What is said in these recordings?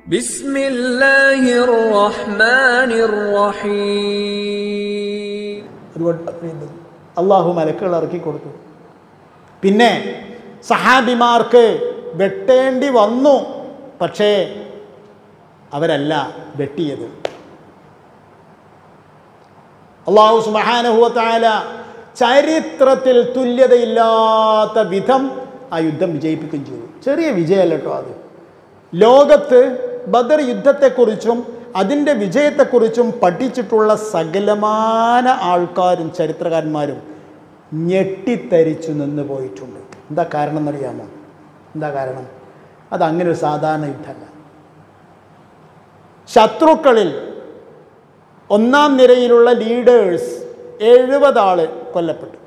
بسم الله الرحمن الرحيم അതുകൊണ്ട് ഇത് അള്ളാഹു മലക്കുകൾ ഇറക്കി കൊടുത്തു പിന്നെ സഹാബിമാർക്ക് വെട്ടേണ്ടി വന്നു പക്ഷേ അവരല്ല വെട്ടിയത് അള്ളാഹു സുബഹാനഹുവത്തായ ചരിത്രത്തിൽ തുല്യതയില്ലാത്ത വിധം ആ യുദ്ധം വിജയിപ്പിക്കുകയും ചെയ്തു ചെറിയ വിജയമല്ല കേട്ടോ അത് ലോകത്ത് ബദർ യുദ്ധത്തെക്കുറിച്ചും അതിൻ്റെ വിജയത്തെക്കുറിച്ചും പഠിച്ചിട്ടുള്ള സകലമാന ആൾക്കാരും ചരിത്രകാരന്മാരും ഞെട്ടിത്തരിച്ചു നിന്ന് പോയിട്ടുണ്ട് എന്താ കാരണം എന്നറിയാമോ എന്താ കാരണം അതങ്ങനെ ഒരു സാധാരണ യുദ്ധമല്ല ശത്രുക്കളിൽ ഒന്നാം നിരയിലുള്ള ലീഡേഴ്സ് എഴുപത് ആള് കൊല്ലപ്പെട്ടു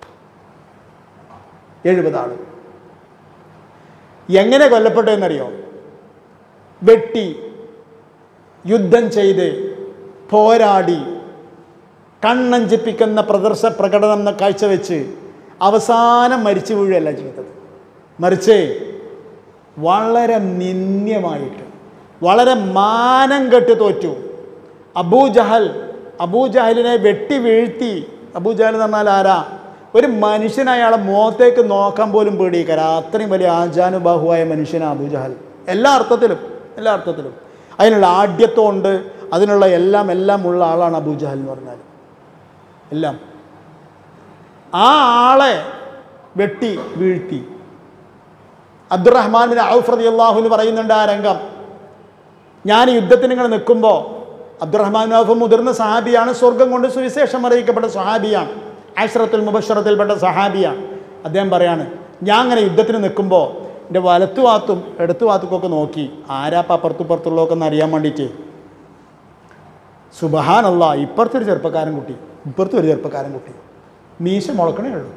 എഴുപത് ആള് എങ്ങനെ കൊല്ലപ്പെട്ടു എന്നറിയോ വെട്ടി യുദ്ധം ചെയ്ത് പോരാടി കണ്ണഞ്ചിപ്പിക്കുന്ന പ്രദർശ പ്രകടനം എന്ന കാഴ്ചവെച്ച് അവസാനം മരിച്ചു വീഴുകയല്ല ചെയ്തത് മറിച്ച് വളരെ നിന്ദ്യമായിട്ട് വളരെ മാനം കെട്ട് തോറ്റു അബൂജഹൽ അബൂജഹലിനെ വെട്ടി വീഴ്ത്തി അബൂജഹൽ എന്ന് പറഞ്ഞാൽ ആരാ ഒരു മനുഷ്യൻ അയാളെ മുഖത്തേക്ക് നോക്കാൻ പോലും പേടിക്കര അത്രയും വലിയ ആജാനുബാഹുവായ മനുഷ്യനാണ് അബൂജഹൽ എല്ലാ അർത്ഥത്തിലും എല്ലാ അർത്ഥത്തിലും അതിനുള്ള ആഢ്യത്വമുണ്ട് അതിനുള്ള എല്ലാം എല്ലാം ഉള്ള ആളാണ് അബൂജഹൽ എന്ന് പറഞ്ഞാൽ എല്ലാം ആ ആളെ വെട്ടി വീഴ്ത്തി അബ്ദുറഹ്മാൻ ബിൻ ഔഫ് റതി അള്ളാഹുന് പറയുന്നുണ്ട് ആ രംഗം ഞാൻ ഈ യുദ്ധത്തിന് ഇങ്ങനെ നിൽക്കുമ്പോൾ അബ്ദുറഹ്മാൻ ബിൻ ഔഫ് മുതിർന്ന സഹാബിയാണ് സ്വർഗം കൊണ്ട് സുവിശേഷം അറിയിക്കപ്പെട്ട സഹാബിയാണ് ആശ്രത്തുൽ മുബശ്വറത്തിൽപ്പെട്ട സഹാബിയാണ് അദ്ദേഹം പറയാണ് ഞാൻ അങ്ങനെ യുദ്ധത്തിന് നിൽക്കുമ്പോൾ എൻ്റെ വലത്തു ഭാഗത്തും ഇടത്തു ഭാഗത്തുമൊക്കെ നോക്കി ആരാപ്പ അപ്പുറത്തു പുറത്തുള്ളതൊക്കെ ഒന്ന് അറിയാൻ വേണ്ടിയിട്ട് സുബഹാനല്ല ഇപ്പുറത്തൊരു ചെറുപ്പക്കാരൻ കുട്ടി ഇപ്പുറത്തൊരു ചെറുപ്പക്കാരൻ കുട്ടി മീശ മുളക്കണേ ഉള്ളൂ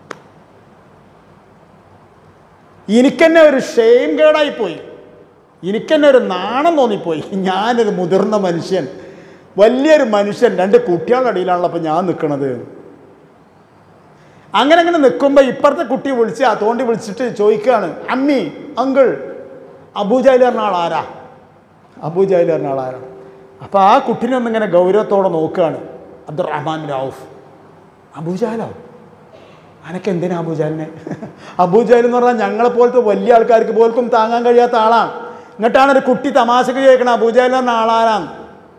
എനിക്കെന്നെ ഒരു ഷെയിം കേടായിപ്പോയി എനിക്കെന്നെ ഒരു നാണം തോന്നിപ്പോയി ഞാനൊരു മുതിർന്ന മനുഷ്യൻ വലിയൊരു മനുഷ്യൻ രണ്ട് കുട്ടികളുടെ ഇടയിലാണല്ലോ അപ്പോൾ ഞാൻ നിൽക്കണത് അങ്ങനെ അങ്ങനെ നിൽക്കുമ്പോൾ ഇപ്പുറത്തെ കുട്ടി വിളിച്ച് ആ തോണ്ടി വിളിച്ചിട്ട് ചോദിക്കുകയാണ് അമ്മി അങ്കിൾ അബൂജാലി പറഞ്ഞ ആൾ ആരാ അബൂജാലി പറഞ്ഞ ആൾ ആരാ അപ്പോൾ ആ കുട്ടീനെ ഒന്നിങ്ങനെ ഗൗരവത്തോടെ നോക്കുകയാണ് അബ്ദുറഹ്മാൻ റൌഫ് അബൂജാലോ അനക്ക് എന്തിനാ അബൂജാലിനെ അബൂജാൽ എന്ന് പറഞ്ഞാൽ ഞങ്ങളെ പോലത്തെ വലിയ ആൾക്കാർക്ക് പോലും താങ്ങാൻ കഴിയാത്ത ആളാണ് എന്നിട്ടാണ് ഒരു കുട്ടി തമാശക്ക് ചോദിക്കണം അബൂജാൽ എന്ന ആളാരാണ്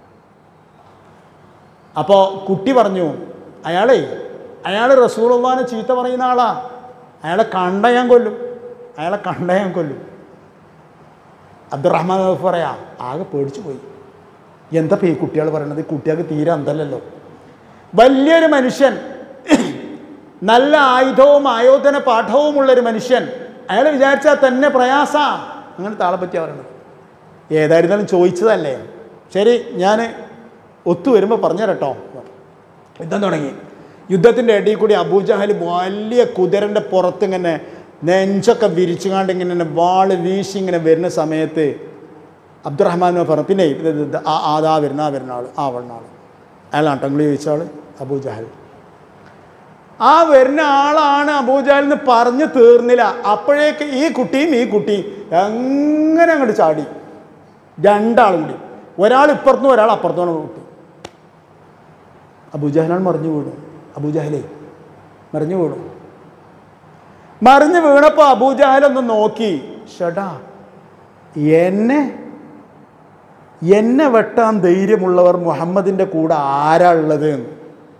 അപ്പോൾ കുട്ടി പറഞ്ഞു അയാളേ അയാൾ റസൂലുള്ളാനെ ചീത്ത പറയുന്ന ആളാ അയാളെ കണ്ട ഞാൻ കൊല്ലും അയാളെ കണ്ട ഞാൻ കൊല്ലും അബ്ദുറഹ്മാൻ ഔഫ് പറയാ ആകെ പേടിച്ചു പോയി എന്താ ഈ കുട്ടികൾ പറയണത് ഈ കുട്ടികൾക്ക് തീരെ അന്തല്ലല്ലോ വലിയൊരു മനുഷ്യൻ നല്ല ആയുധവും ആയോധന പാഠവുമുള്ളൊരു മനുഷ്യൻ അയാൾ വിചാരിച്ചാൽ തന്നെ പ്രയാസ അങ്ങനത്തെ ആളെ പറ്റിയാണ് പറയുന്നത് ഏതായിരുന്നാലും ചോദിച്ചതല്ലേ ശരി ഞാൻ ഒത്തു വരുമ്പോൾ പറഞ്ഞുതരട്ടോ യുദ്ധം തുടങ്ങി യുദ്ധത്തിൻ്റെ ഇടയിൽ കൂടി അബൂജഹൽ വലിയ കുതിരൻ്റെ പുറത്ത് ഇങ്ങനെ നെഞ്ചൊക്കെ വിരിച്ചുകാണ്ട് ഇങ്ങനെ വാള് വീശി ഇങ്ങനെ വരുന്ന സമയത്ത് അബ്ദുറഹ്മാൻ പറഞ്ഞു പിന്നെ ഇത് ഇത് ഇത് ആ അതാ വരുന്ന ആ വരുന്ന ആൾ ആ വരുന്ന ആൾ അയാളാണ് ടങ്ങൾ ചോദിച്ച ആൾ അബൂജഹൽ ആ വരുന്ന ആളാണ് അബൂജാലെന്ന് പറഞ്ഞ് തീർന്നില്ല അപ്പോഴേക്ക് ഈ കുട്ടിയും ഈ കുട്ടിയും എങ്ങനെ അങ്ങോട്ട് ചാടി രണ്ടാളും കൂടി ഒരാൾ ഇപ്പുറത്തുനിന്ന് ഒരാൾ അപ്പുറത്തുനിന്ന് കുട്ടി അബൂജഹലാണ് മറിഞ്ഞു വീണു അബൂജഹലേ മറിഞ്ഞു വീണു മറിഞ്ഞു വീണപ്പോൾ അബൂജഹലൊന്ന് നോക്കി ഷടാ എന്നെ എന്നെ വെട്ടാൻ ധൈര്യമുള്ളവർ മുഹമ്മദിൻ്റെ കൂടെ ആരാ ഉള്ളത് എന്ന്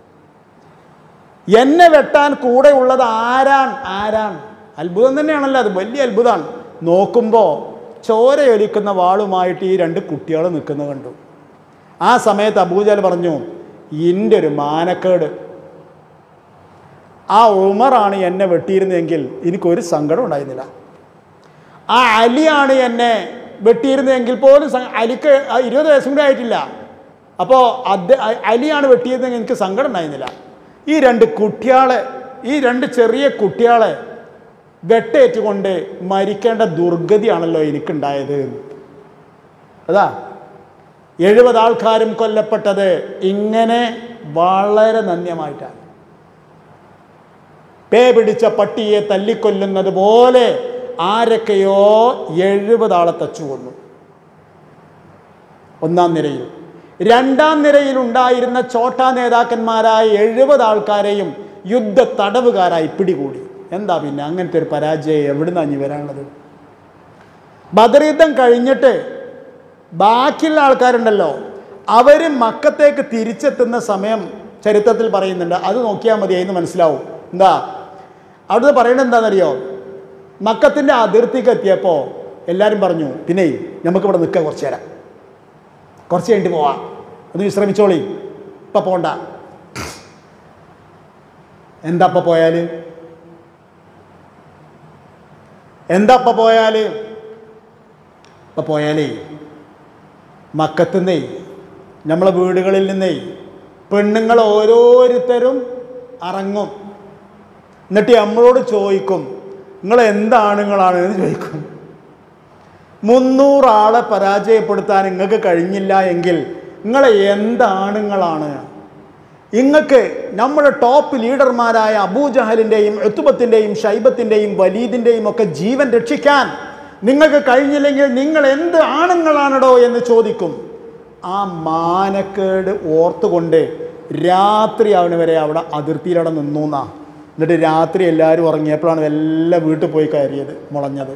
എന്നെ വെട്ടാൻ കൂടെ ഉള്ളത് ആരാണ് ആരാണ് അത്ഭുതം തന്നെയാണല്ലോ അത് വലിയ അത്ഭുതമാണ് നോക്കുമ്പോൾ ചോരയൊലിക്കുന്ന വാളുമായിട്ട് ഈ രണ്ട് കുട്ടികൾ നിൽക്കുന്നത് കണ്ടു ആ സമയത്ത് അബൂജാൽ പറഞ്ഞു എൻ്റെ ഒരു മാനക്കേട് ആ ഉമറാണ് എന്നെ വെട്ടിയിരുന്നെങ്കിൽ എനിക്കൊരു സങ്കടം ഉണ്ടായിരുന്നില്ല ആ അലിയാണ് എന്നെ വെട്ടിയിരുന്നതെങ്കിൽ പോലും സ- അലിക്ക് ആ ഇരുപത് വയസ്സും കൂടി ആയിട്ടില്ല അപ്പോൾ അത് അലിയാണ് വെട്ടിയിരുന്നെങ്കിൽ എനിക്ക് സങ്കടം ഉണ്ടായിരുന്നില്ല ഈ രണ്ട് കുട്ടികളെ ഈ രണ്ട് ചെറിയ കുട്ടികളെ വെട്ടേറ്റുകൊണ്ട് മരിക്കേണ്ട ദുർഗതിയാണല്ലോ എനിക്കുണ്ടായത് അതാ എഴുപത് ആൾക്കാരും കൊല്ലപ്പെട്ടത് ഇങ്ങനെ വളരെ നന്യമായിട്ടാണ് പേ പിടിച്ച പട്ടിയെ തല്ലിക്കൊല്ലുന്നത് പോലെ ആരൊക്കെയോ എഴുപത് ആളെ തച്ചു കൊന്നു ഒന്നാം നിരയിൽ രണ്ടാം നിരയിൽ ഉണ്ടായിരുന്ന ചോട്ടാ നേതാക്കന്മാരായ എഴുപത് ആൾക്കാരെയും യുദ്ധ തടവുകാരായി പിടികൂടി എന്താ പിന്നെ അങ്ങനത്തെ ഒരു പരാജയം എവിടുന്നാ ഇനി വരാനുള്ളത് ബദർ യുദ്ധം കഴിഞ്ഞിട്ട് ബാക്കിയുള്ള ആൾക്കാരുണ്ടല്ലോ അവർ മക്കത്തേക്ക് തിരിച്ചെത്തുന്ന സമയം ചരിത്രത്തിൽ പറയുന്നുണ്ട് അത് നോക്കിയാൽ മതി അതിന് മനസ്സിലാവും എന്താ അവിടുന്ന് പറയുന്നത് എന്താണെന്നറിയോ മക്കത്തിൻ്റെ അതിർത്തിക്ക് എത്തിയപ്പോൾ എല്ലാവരും പറഞ്ഞു പിന്നെ നമുക്കിവിടെ നിൽക്കാം കുറച്ച് നേരം കുറച്ച് കഴിഞ്ഞിട്ട് പോവാം ഒന്ന് വിശ്രമിച്ചോളി ഇപ്പം പോണ്ട എന്താ അപ്പം പോയാൽ എന്താ അപ്പം പോയാൽ ഇപ്പം പോയാലേ മക്കത്തുനിന്നേ നമ്മളെ വീടുകളിൽ നിന്നേ പെണ്ണുങ്ങൾ ഓരോരുത്തരും ഇറങ്ങും എന്നിട്ട് നമ്മളോട് ചോദിക്കും നിങ്ങൾ എന്താണുങ്ങളാണ് എന്ന് ചോദിക്കും മുന്നൂറാളെ പരാജയപ്പെടുത്താൻ നിങ്ങൾക്ക് കഴിഞ്ഞില്ല എങ്കിൽ നിങ്ങൾ എന്താണുങ്ങളാണ് ഇങ്ങക്ക് നമ്മുടെ ടോപ്പ് ലീഡർമാരായ അബൂജഹലിൻ്റെയും എത്തുബത്തിൻ്റെയും ഷൈബത്തിൻ്റെയും വലീദിൻ്റെയും ഒക്കെ ജീവൻ രക്ഷിക്കാൻ നിങ്ങൾക്ക് കഴിഞ്ഞില്ലെങ്കിൽ നിങ്ങൾ എന്ത് ആണുങ്ങളാണടോ എന്ന് ചോദിക്കും ആ മാനക്കേട് ഓർത്തുകൊണ്ട് രാത്രി അവന് വരെ അവിടെ അതിർത്തിയിലവിടെ നിന്നു എന്നാ എന്നിട്ട് രാത്രി എല്ലാവരും ഉറങ്ങിയപ്പോഴാണ് എല്ലാം വീട്ടിൽ പോയി കയറിയത് മുളഞ്ഞത്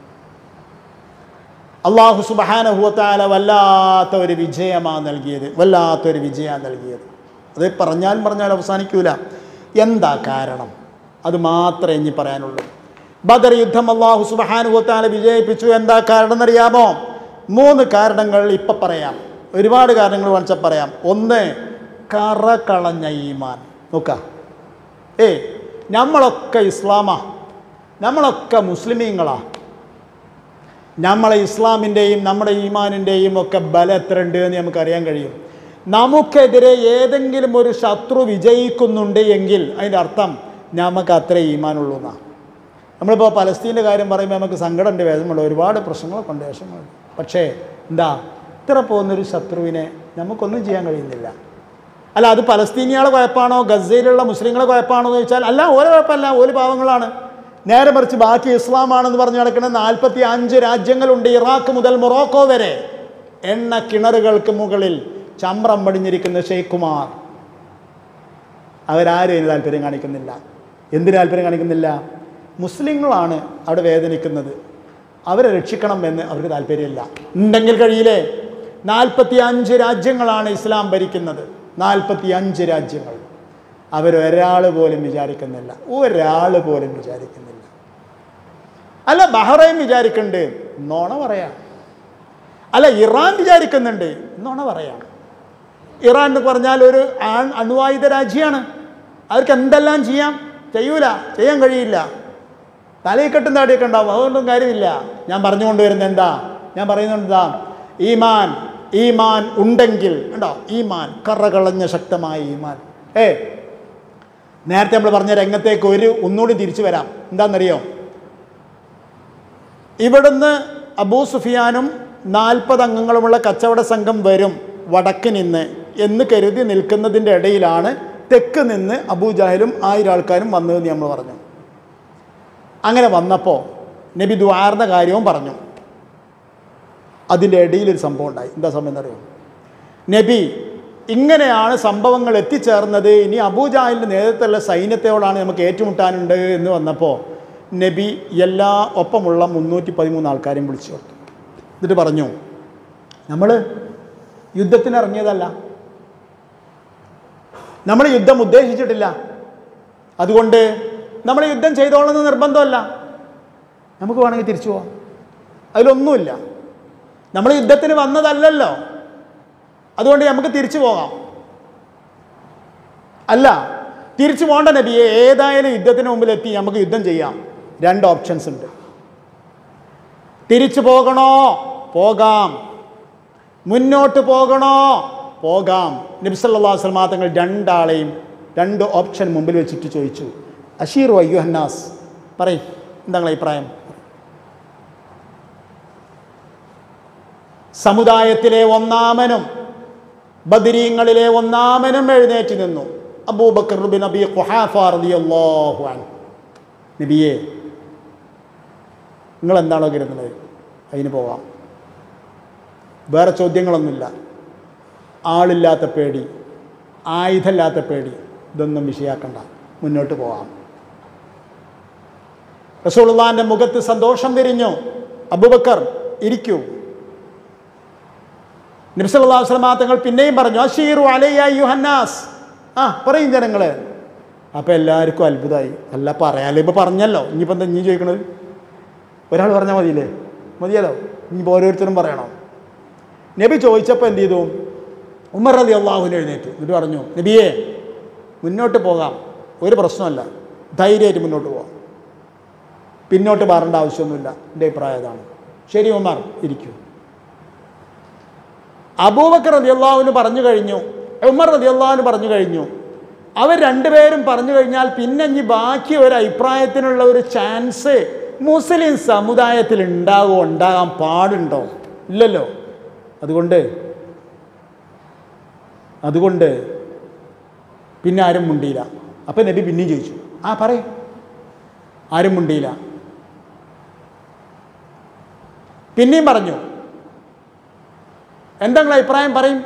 അള്ളാഹു സുബഹാനഹുവത്താല വല്ലാത്ത ഒരു വിജയമാണ് നൽകിയത് വല്ലാത്തൊരു വിജയമാണ് നൽകിയത് അത് പറഞ്ഞാൽ പറഞ്ഞാൽ അവസാനിക്കൂല എന്താ കാരണം അത് മാത്രമേ ഇനി പറയാനുള്ളൂ ബദർ യുദ്ധം അള്ളാഹു സുബഹാനുഭവത്താലെ വിജയിപ്പിച്ചു എന്താ കാരണം എന്നറിയാമോ മൂന്ന് കാരണങ്ങൾ ഇപ്പം പറയാം ഒരുപാട് കാരണങ്ങൾ വേണിച്ചാൽ പറയാം ഒന്ന് കറ കളഞ്ഞ ഈമാൻ നോക്ക ഏ നമ്മളൊക്കെ ഇസ്ലാമാ നമ്മളൊക്കെ മുസ്ലിമീങ്ങളാ നമ്മളെ ഇസ്ലാമിൻ്റെയും നമ്മുടെ ഈമാനിൻ്റെയും ഒക്കെ ബലം എത്ര ഉണ്ട് എന്ന് നമുക്കറിയാൻ കഴിയും നമുക്കെതിരെ ഏതെങ്കിലും ഒരു ശത്രു വിജയിക്കുന്നുണ്ട് എങ്കിൽ അതിൻ്റെ അർത്ഥം നമുക്ക് അത്ര ഈമാനുള്ളൂ എന്നാണ് നമ്മളിപ്പോൾ പലസ്തീൻ്റെ കാര്യം പറയുമ്പോൾ നമുക്ക് സങ്കടമുണ്ട് വേദനമുള്ള ഒരുപാട് പ്രശ്നങ്ങളൊക്കെ ഉണ്ട് വിഷമങ്ങളുണ്ട് പക്ഷേ എന്താ ഇത്ര പോകുന്നൊരു ശത്രുവിനെ നമുക്കൊന്നും ചെയ്യാൻ കഴിയുന്നില്ല അല്ല അത് പലസ്തീനിയാളെ കുഴപ്പമാണോ ഗസയിലുള്ള മുസ്ലിങ്ങളെ കുഴപ്പമാണോ എന്ന് ചോദിച്ചാൽ അല്ല ഓരോ കുഴപ്പമല്ല ഒരു പാവങ്ങളാണ് നേരെ മറിച്ച് ബാക്കി ഇസ്ലാമാണെന്ന് പറഞ്ഞു നടക്കുന്ന നാൽപ്പത്തി അഞ്ച് രാജ്യങ്ങളുണ്ട് ഇറാഖ് മുതൽ മൊറോക്കോ വരെ എണ്ണ കിണറുകൾക്ക് മുകളിൽ ചമ്രം പടിഞ്ഞിരിക്കുന്ന ഷെയ്ഖുമാർ അവരാരും അതിന് താല്പര്യം കാണിക്കുന്നില്ല എന്തിന് താല്പര്യം കാണിക്കുന്നില്ല മുസ്ലിങ്ങളാണ് അവിടെ വേദനിക്കുന്നത് അവരെ രക്ഷിക്കണം എന്ന് അവർക്ക് താല്പര്യമില്ല ഉണ്ടെങ്കിൽ കഴിയില്ലേ നാൽപ്പത്തി അഞ്ച് രാജ്യങ്ങളാണ് ഇസ്ലാം ഭരിക്കുന്നത് നാൽപ്പത്തി അഞ്ച് രാജ്യങ്ങൾ അവരൊരാൾ പോലും വിചാരിക്കുന്നില്ല ഒരാൾ പോലും വിചാരിക്കുന്നില്ല അല്ല ബഹ്റൈൻ വിചാരിക്കുന്നുണ്ട് നോണ പറയാം അല്ല ഇറാൻ വിചാരിക്കുന്നുണ്ട് നോണ പറയാം ഇറാൻ എന്ന് പറഞ്ഞാൽ ഒരു ആൺ അണുവായുധ രാജ്യമാണ് അവർക്ക് എന്തെല്ലാം ചെയ്യാം ചെയ്യൂല ചെയ്യാൻ കഴിയില്ല തലയിൽ കെട്ടും താടിയൊക്കെ ഉണ്ടാവും അതുകൊണ്ടൊന്നും കാര്യമില്ല ഞാൻ പറഞ്ഞുകൊണ്ടുവരുന്നത് എന്താ ഞാൻ പറയുന്നത് എന്താ ഈമാൻ ഈമാൻ ഉണ്ടെങ്കിൽ ഉണ്ടോ ഈമാൻ കറകളഞ്ഞ ശക്തമായ ഈമാൻ ഏ നേരത്തെ നമ്മൾ പറഞ്ഞ രംഗത്തേക്ക് ഒരു ഒന്നുകൂടി തിരിച്ചു വരാം എന്താണെന്നറിയോ ഇവിടുന്ന് അബൂ സുഫിയാനും നാൽപ്പത് അംഗങ്ങളുമുള്ള കച്ചവട സംഘം വരും വടക്ക് നിന്ന് എന്ന് കരുതി നിൽക്കുന്നതിൻ്റെ ഇടയിലാണ് തെക്ക് നിന്ന് അബൂജാഹലും ആയിരം ആൾക്കാരും വന്നതെന്ന് നമ്മൾ പറഞ്ഞു അങ്ങനെ വന്നപ്പോൾ നബി ദ്വാർന്ന കാര്യവും പറഞ്ഞു അതിൻ്റെ ഇടയിലൊരു സംഭവം ഉണ്ടായി എന്താ സംഭവം എന്നറിയോ നബി ഇങ്ങനെയാണ് സംഭവങ്ങൾ എത്തിച്ചേർന്നത് ഇനി അബൂജാഹിലിൻ്റെ നേതൃത്വമുള്ള സൈന്യത്തോടാണ് നമുക്ക് ഏറ്റുമുട്ടാനുണ്ട് എന്ന് വന്നപ്പോൾ നബി എല്ലാ ഒപ്പമുള്ള മുന്നൂറ്റി പതിമൂന്ന് ആൾക്കാരെയും വിളിച്ചു ചേർത്തു എന്നിട്ട് പറഞ്ഞു നമ്മൾ യുദ്ധത്തിന് ഇറങ്ങിയതല്ല നമ്മൾ യുദ്ധം ഉദ്ദേശിച്ചിട്ടില്ല അതുകൊണ്ട് നമ്മൾ യുദ്ധം ചെയ്തോളുന്ന നിർബന്ധമല്ല നമുക്ക് വേണമെങ്കിൽ തിരിച്ചു പോവാം അതിലൊന്നുമില്ല നമ്മൾ യുദ്ധത്തിന് വന്നതല്ലല്ലോ അതുകൊണ്ട് നമുക്ക് തിരിച്ചു പോകാം അല്ല തിരിച്ചു പോകേണ്ട നബിയെ ഏതായാലും യുദ്ധത്തിന് മുമ്പിൽ എത്തി നമുക്ക് യുദ്ധം ചെയ്യാം രണ്ട് ഓപ്ഷൻസ് ഉണ്ട് തിരിച്ചു പോകണോ പോകാം മുന്നോട്ട് പോകണോ പോകാം നബിസല്ലാ സ്വലമാ തങ്ങൾ രണ്ടാളെയും രണ്ട് ഓപ്ഷൻ മുമ്പിൽ വെച്ചിട്ട് ചോദിച്ചു അഷീർ അയ്യോ ഹന്നാസ് പറയും എന്താ നിങ്ങളെ അഭിപ്രായം സമുദായത്തിലെ ഒന്നാമനും ബദരീങ്ങളിലെ ഒന്നാമനും എഴുന്നേറ്റ് നിന്നു അബൂബക്കർ ബിൻ നബി ഖുഹാഫ റളിയല്ലാഹു അൻഹു നബിയെ നിങ്ങൾ എന്താണോ കരുതുന്നത് അതിന് പോവാം വേറെ ചോദ്യങ്ങളൊന്നുമില്ല ആളില്ലാത്ത പേടി ആയുധമില്ലാത്ത പേടി ഇതൊന്നും വിഷയാക്കണ്ട മുന്നോട്ട് പോകാം റസൂളുള്ളാന്റെ മുഖത്ത് സന്തോഷം വിരിഞ്ഞു അബുബക്കർ ഇരിക്കൂ നബ്സല്ലാ വസ്ലമാ തങ്ങൾ പിന്നെയും പറഞ്ഞു അഷീറു അലയ്യ യുഹന്നാസ് ആ പറയും ജനങ്ങളെ അപ്പം എല്ലാവർക്കും അത്ഭുതമായി അല്ല പറയാലോ ഇപ്പം പറഞ്ഞല്ലോ ഇനിയിപ്പോൾ എന്താ ഇനി ചോദിക്കണത് ഒരാൾ പറഞ്ഞാൽ മതിയില്ലേ മതിയല്ലോ ഇനിയിപ്പോൾ ഓരോരുത്തരും പറയണം നബി ചോദിച്ചപ്പോൾ എന്ത് ചെയ്തു ഉമർ അലി അള്ളാഹുവിന് എഴുന്നേറ്റു എന്നിട്ട് പറഞ്ഞു നബിയെ മുന്നോട്ട് പോകാം ഒരു പ്രശ്നമല്ല ധൈര്യമായിട്ട് മുന്നോട്ട് പോകാം പിന്നോട്ട് മാറേണ്ട ആവശ്യമൊന്നുമില്ല എൻ്റെ അഭിപ്രായം അതാണ് ശരി ഉമർ ഇരിക്കൂ അബൂബക്കർ റതി അള്ളാഹുവിന് പറഞ്ഞു കഴിഞ്ഞു ഉമർ റതി അള്ളാഹുവിന് പറഞ്ഞു കഴിഞ്ഞു അവർ രണ്ടുപേരും പറഞ്ഞു കഴിഞ്ഞാൽ പിന്നെ ഇനി ബാക്കി ഒരു അഭിപ്രായത്തിനുള്ള ഒരു ചാൻസ് മുസ്ലിം സമുദായത്തിൽ ഉണ്ടാകുമോ ഉണ്ടാകാൻ പാടുണ്ടോ ഇല്ലല്ലോ അതുകൊണ്ട് അതുകൊണ്ട് പിന്നെ ആരും മുണ്ടിയില്ല അപ്പം നബി പിന്നെയും ചോദിച്ചു ആ പറയും ആരും മുണ്ടിയില്ല പിന്നെയും പറഞ്ഞു എന്താ നിങ്ങളെ അഭിപ്രായം പറയും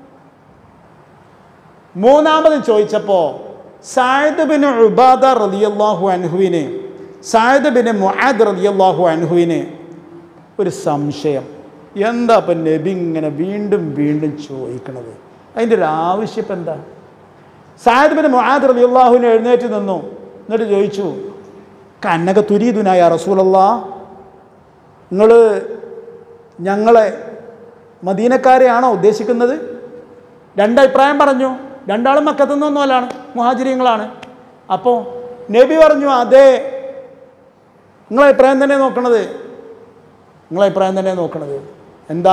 മൂന്നാമതും ചോദിച്ചപ്പോൾ സായദ് ബിൻ ഉബാദ റളിയല്ലാഹു അൻഹുവിന് സായദ് ബിൻ മുആദ് റളിയല്ലാഹു അൻഹുവിന് ഒരു സംശയം എന്താ ഇപ്പം നബി ഇങ്ങനെ വീണ്ടും വീണ്ടും ചോദിക്കണത് അതിൻ്റെ ഒരു ആവശ്യം ഇപ്പം എന്താ സായദ് ബിൻ മുആദ് റളിയല്ലാഹുവിന് എഴുന്നേറ്റ് നിന്നു എന്നിട്ട് ചോദിച്ചു കന്നക തുരീദുനായ റസൂലല്ലാ നിങ്ങൾ ഞങ്ങളെ മദീനക്കാരെയാണോ ഉദ്ദേശിക്കുന്നത് രണ്ടഭിപ്രായം പറഞ്ഞു രണ്ടാളും മക്കത്തു നിന്നൊന്നുമല്ലാണ് മുഹാചിര്യങ്ങളാണ് അപ്പോൾ നബി പറഞ്ഞു അതെ നിങ്ങളെ അഭിപ്രായം തന്നെ നോക്കണത് നിങ്ങളെ അഭിപ്രായം തന്നെ നോക്കണത് എന്താ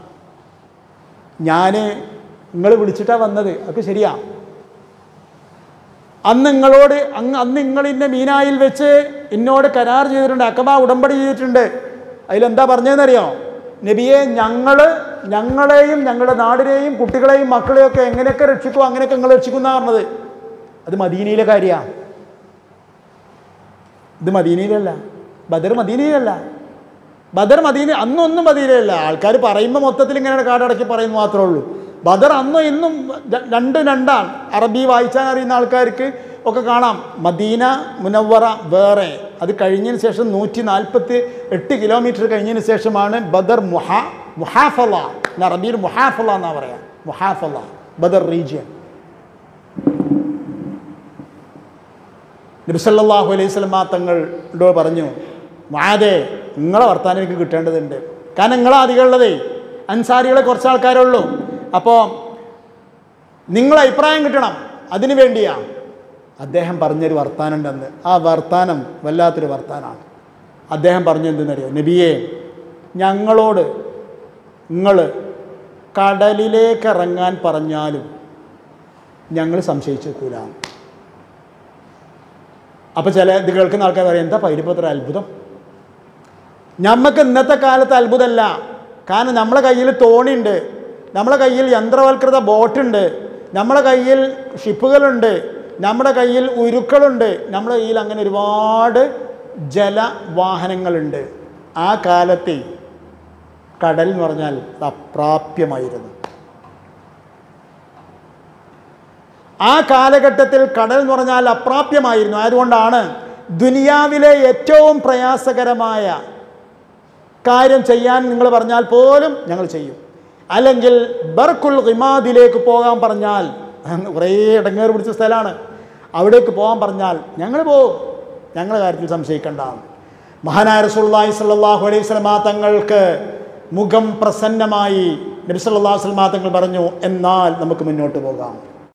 ഞാൻ നിങ്ങൾ വിളിച്ചിട്ടാണ് വന്നത് അതൊക്കെ ശരിയാ അന്ന് നിങ്ങളോട് അങ്ങ് അന്ന് നിങ്ങൾ ഇന്ന മീനായിൽ വെച്ച് എന്നോട് കരാർ ചെയ്തിട്ടുണ്ട് അക്കബ ഉടമ്പടി ചെയ്തിട്ടുണ്ട് അതിലെന്താ പറഞ്ഞതെന്നറിയോ നബിയെ ഞങ്ങൾ ഞങ്ങളെയും ഞങ്ങളുടെ നാടിനെയും കുട്ടികളെയും മക്കളെയും ഒക്കെ എങ്ങനെയൊക്കെ രക്ഷിക്കും അങ്ങനെയൊക്കെ നിങ്ങൾ രക്ഷിക്കും എന്നാണ് പറഞ്ഞത് അത് മദീനയിലെ കാര്യമാണ് ഇത് മദീനയിലല്ല ബദർ മദീനയിലല്ല ബദർ മദീന അന്നൊന്നും മദീനയല്ല ആൾക്കാർ പറയുമ്പോൾ മൊത്തത്തിൽ ഇങ്ങനെ കാടടക്കി പറയുന്നു മാത്രമേ ഉള്ളൂ ബദർ അന്നും ഇന്നും ര- രണ്ടും രണ്ടാണ് അറബി വായിച്ചാൻ അറിയുന്ന ആൾക്കാർക്ക് ഒക്കെ കാണാം മദീന മുനവറ വേറെ അത് കഴിഞ്ഞതിന് ശേഷം നൂറ്റി നാൽപ്പത്തി എട്ട് കിലോമീറ്റർ കഴിഞ്ഞതിന് ശേഷമാണ് ബദർ മുഹാ മുഹാഫല എന്ന് അറബിയിൽ മുഹാഫല എന്നാ പറയാം മുഹാഫല ബദർ റീജിയൻ നബിസല്ലാഹു അലൈഹി സ്വലമാ തങ്ങളോട് പറഞ്ഞു മാതെ നിങ്ങളെ വർത്താനം എനിക്ക് കിട്ടേണ്ടതുണ്ട് കാരണം നിങ്ങളെ അധികമുള്ളതേ അൻസാരികളെ കുറച്ച് ആൾക്കാരേ ഉള്ളൂ അപ്പോൾ നിങ്ങളെ അഭിപ്രായം കിട്ടണം അതിനു വേണ്ടിയാ അദ്ദേഹം പറഞ്ഞൊരു വർത്താനം ഉണ്ടെന്ന് ആ വർത്താനം വല്ലാത്തൊരു വർത്താനമാണ് അദ്ദേഹം പറഞ്ഞു എന്തെന്നറിയോ നബിയെ ഞങ്ങളോട് നിങ്ങൾ കടലിലേക്ക് ഇറങ്ങാൻ പറഞ്ഞാലും ഞങ്ങൾ സംശയിച്ചേക്കൂല അപ്പോൾ ചില ഇത് കേൾക്കുന്ന ആൾക്കാർ പറയും എന്താ പൈരിപ്പത്ര അത്ഭുതം നമുക്ക് ഇന്നത്തെ കാലത്ത് അത്ഭുതമല്ല കാരണം നമ്മളെ കയ്യിൽ തോണിയുണ്ട് നമ്മളെ കയ്യിൽ യന്ത്രവൽകൃത ബോട്ടുണ്ട് നമ്മളെ കയ്യിൽ ഷിപ്പുകളുണ്ട് നമ്മുടെ കയ്യിൽ ഉരുക്കളുണ്ട് നമ്മുടെ കയ്യിൽ അങ്ങനെ ഒരുപാട് ജലവാഹനങ്ങളുണ്ട് ആ കാലത്തെ കടൽ എന്ന് പറഞ്ഞാൽ അത് അപ്രാപ്യമായിരുന്നു ആ കാലഘട്ടത്തിൽ കടൽ എന്ന് പറഞ്ഞാൽ അപ്രാപ്യമായിരുന്നു ആയതുകൊണ്ടാണ് ദുനിയാവിലെ ഏറ്റവും പ്രയാസകരമായ കാര്യം ചെയ്യാൻ നിങ്ങൾ പറഞ്ഞാൽ പോലും ഞങ്ങൾ ചെയ്യും അല്ലെങ്കിൽ ബർക്കുൽ ഹിമാദിലേക്ക് പോകാൻ പറഞ്ഞാൽ കുറേ ഇടങ്ങേറ് പിടിച്ച സ്ഥലമാണ് അവിടേക്ക് പോകാൻ പറഞ്ഞാൽ ഞങ്ങൾ പോകും ഞങ്ങളുടെ കാര്യത്തിൽ സംശയിക്കേണ്ട മഹാനായ റസൂലുള്ളാഹി സ്വല്ലല്ലാഹു അലൈഹി വസല്ലമ തങ്ങൾക്ക് മുഖം പ്രസന്നമായി നബി സല്ലല്ലാഹു അലൈഹി വസല്ലമ തങ്ങൾ പറഞ്ഞു എന്നാൽ നമുക്ക് മുന്നോട്ട് പോകാം